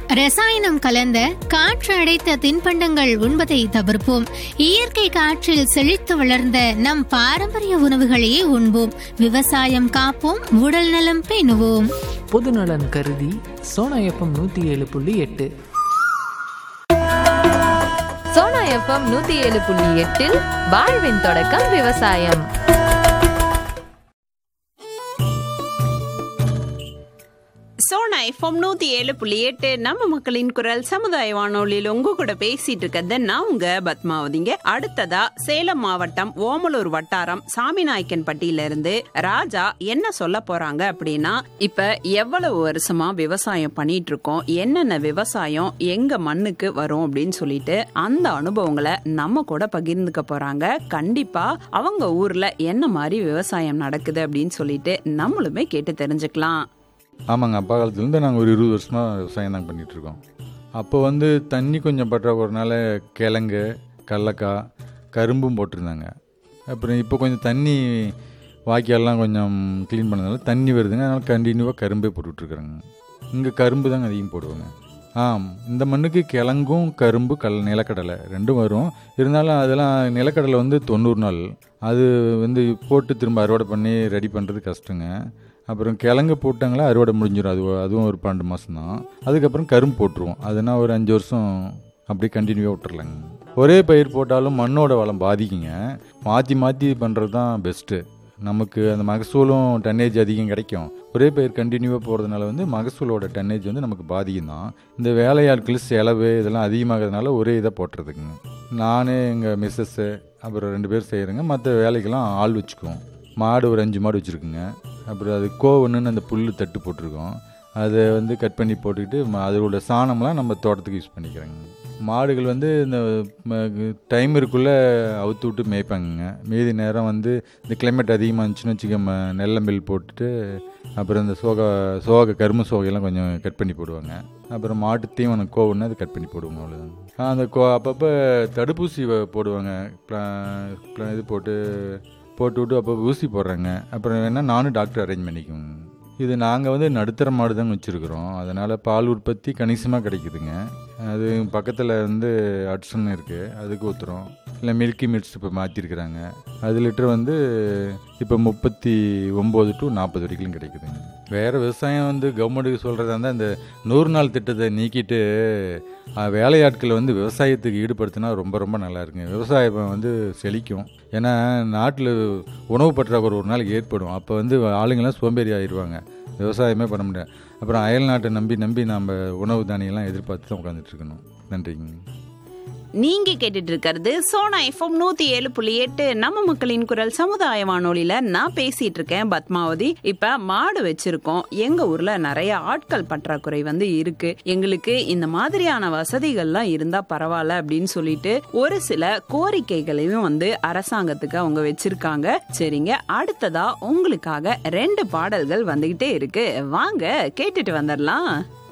ரசாயனம் கலந்த காற்று அடைத்த தின்பண்டங்கள் உண்பதை தவிர்ப்போம் இயற்கை காற்றில் செழித்து வளர்ந்த நம் பாரம்பரிய உணவுகளையே உண்போம் விவசாயம் காப்போம் உடல் நலம் பேணுவோம் பொதுநலன் கருதி சோனா எஃப்எம் நூற்றி ஏழு புள்ளி எட்டு சோனா எஃப்எம் நூத்தி ஏழு புள்ளி எட்டில் வாழ்வின் தொடக்கம் விவசாயம் சோனா எஃப்எம் நூத்தி ஏழு புள்ளி எட்டு நம்ம மக்களின் குரல் சமுதாய வானொலியில் உங்க கூட பேசிட்டு இருக்கிறது நான் உங்க பத்மாவதிங்க அடுத்ததா சேலம் மாவட்டம் ஓமலூர் வட்டாரம் சாமிநாயக்கன்பட்டியில இருந்து ராஜா என்ன சொல்ல போறாங்க அப்படின்னா இப்ப எவ்வளவு வருஷமா விவசாயம் பண்ணிட்டு இருக்கோம் என்னென்ன விவசாயம் எங்க மண்ணுக்கு வரும் அப்படின்னு சொல்லிட்டு அந்த அனுபவங்களை நம்ம கூட பகிர்ந்துக்க போறாங்க கண்டிப்பா அவங்க ஊர்ல என்ன மாதிரி விவசாயம் நடக்குது அப்படின்னு சொல்லிட்டு நம்மளுமே கேட்டு தெரிஞ்சுக்கலாம் ஆமாங்க அப்பா காலத்துலேருந்து நாங்கள் ஒரு இருபது வருஷமாக விவசாயம் தான் பண்ணிகிட்ருக்கோம் அப்போ வந்து தண்ணி கொஞ்சம் பற்றாக்குறனால கிழங்கு கடலக்காய் கரும்பும் போட்டிருந்தாங்க அப்புறம் இப்போ கொஞ்சம் தண்ணி வாய்க்கால்லாம் கொஞ்சம் க்ளீன் பண்ணதுனால தண்ணி வருதுங்க அதனால் கண்டினியூவாக கரும்பே போட்டுட்ருக்குறேங்க இங்கே கரும்பு தாங்க அதிகம் போடுவாங்க ஆம் இந்த மண்ணுக்கு கிழங்கும் கரும்பு கல் நிலக்கடலை ரெண்டும் வரும் இருந்தாலும் அதெல்லாம் நிலக்கடலை வந்து தொண்ணூறு நாள் அது வந்து போட்டு திரும்ப அறுவடை பண்ணி ரெடி பண்ணுறது கஷ்டங்க அப்புறம் கிழங்கு போட்டாங்களா அறுவடை முடிஞ்சிடும் அது அதுவும் ஒரு பன்னெண்டு மாதம் தான் அதுக்கப்புறம் கரும்பு போட்டுருவோம் அதுனா ஒரு அஞ்சு வருஷம் அப்படியே கண்டினியூவாக விட்டுறலாங்க ஒரே பயிர் போட்டாலும் மண்ணோட வளம் பாதிக்குங்க மாற்றி மாற்றி பண்ணுறது தான் பெஸ்ட்டு நமக்கு அந்த மகசூலும் டன்னேஜ் அதிகம் கிடைக்கும் ஒரே பயிர் கண்டினியூவாக போகிறதுனால வந்து மகசூலோட டன்னேஜ் வந்து நமக்கு பாதிக்கும் தான் இந்த வேலையாட்கள் செலவு இதெல்லாம் அதிகமாகிறதுனால ஒரே இதை போட்டுறதுக்குங்க நானே எங்கள் மிஸ்ஸஸ்ஸு அப்புறம் ரெண்டு பேர் செய்கிறேங்க மற்ற வேலைக்கெல்லாம் ஆள் வச்சுக்குவோம் மாடு ஒரு அஞ்சு மாடு வச்சுருக்குங்க அப்புறம் அது கோவணுன்னு அந்த புல் தட்டு போட்டிருக்கோம் அதை வந்து கட் பண்ணி போட்டுக்கிட்டு ம- அதோட சாணம்லாம் நம்ம தோட்டத்துக்கு யூஸ் பண்ணிக்கிறோங்க மாடுகள் வந்து இந்த டைம் இருக்குள்ளே அவுத்து விட்டு மேய்ப்பாங்கங்க மீதி நேரம் வந்து இந்த கிளைமேட் அதிகமாக இருந்துச்சுன்னு வச்சுக்க ம- நெல்லம்பில் போட்டுட்டு அப்புறம் இந்த சோகா சோக கரும்பு சோகையெல்லாம் கொஞ்சம் கட் பண்ணி போடுவாங்க அப்புறம் மாட்டு தீவனம் கோவுன்னு அது கட் பண்ணி போடுவாங்க அவ்வளோதான் அந்த கோ அப்பப்போ தடுப்பூசி வ- போடுவாங்க ப்ளா- ப்ளா- இது போட்டு போட்டு விட்டு அப்போ ஊசி போடுறாங்க அப்புறம் வேணால் நானும் டாக்டர் அரேஞ்ச் பண்ணிக்குவோங்க இது நாங்கள் வந்து நடுத்தர மாடு தான் வச்சுருக்குறோம் அதனால் பால் உற்பத்தி கணிசமாக கிடைக்குதுங்க அது பக்கத்தில் வந்து அட்சன் இருக்குது அதுக்கு ஊற்றுறோம் இல்லை மில்கி மிட்ஸ் இப்போ மாற்றிருக்கிறாங்க அது லிட்டர் வந்து இப்போ முப்பத்தி ஒம்பது டு நாற்பது வரைக்கும் கிடைக்குதுங்க வேறு விவசாயம் வந்து கவர்மெண்ட்டுக்கு சொல்கிறதா இருந்தால் இந்த நூறு நாள் திட்டத்தை நீக்கிட்டு அஹ், வேலையாட்களை வந்து விவசாயத்துக்கு ஈடுபடுத்தினா ரொம்ப ரொம்ப நல்லா இருக்குங்க விவசாயம் வந்து செழிக்கும் ஏன்னா நாட்டில் உணவு பற்றாக்குறை ஒரு நாளைக்கு ஏற்படும் அப்போ வந்து ஆளுங்கெல்லாம் சோம்பேறி ஆயிடுவாங்க விவசாயமே பண்ண முடியாது அப்புறம் அயல் நாட்டை நம்பி நம்பி நம்ம உணவு தானியெல்லாம் எதிர்பார்த்து தான் உட்காந்துட்டு இருக்கணும் நன்றிங்க நீங்க கேட்டுட்டு இருக்கிறது சோனா எஃப்எம் நூத்தி ஏழு புள்ளி எட்டு நம்ம மக்களின் குரல் சமுதாய வானொலியில நான் பேசிட்டு இருக்கேன் பத்மாவதி இப்ப மாடு வச்சிருக்கோம் எங்க ஊர்ல நிறைய ஆட்கள் பற்றாக்குறை வந்து இருக்கு எங்களுக்கு இந்த மாதிரியான வசதிகள்லாம் இருந்தா பரவாயில்ல அப்படின்னு சொல்லிட்டு ஒரு சில கோரிக்கைகளையும் வந்து அரசாங்கத்துக்கு அவங்க வச்சிருக்காங்க சரிங்க அடுத்ததா உங்களுக்காக ரெண்டு பாடல்கள் வந்துகிட்டே இருக்கு வாங்க கேட்டுட்டு வந்துடலாம்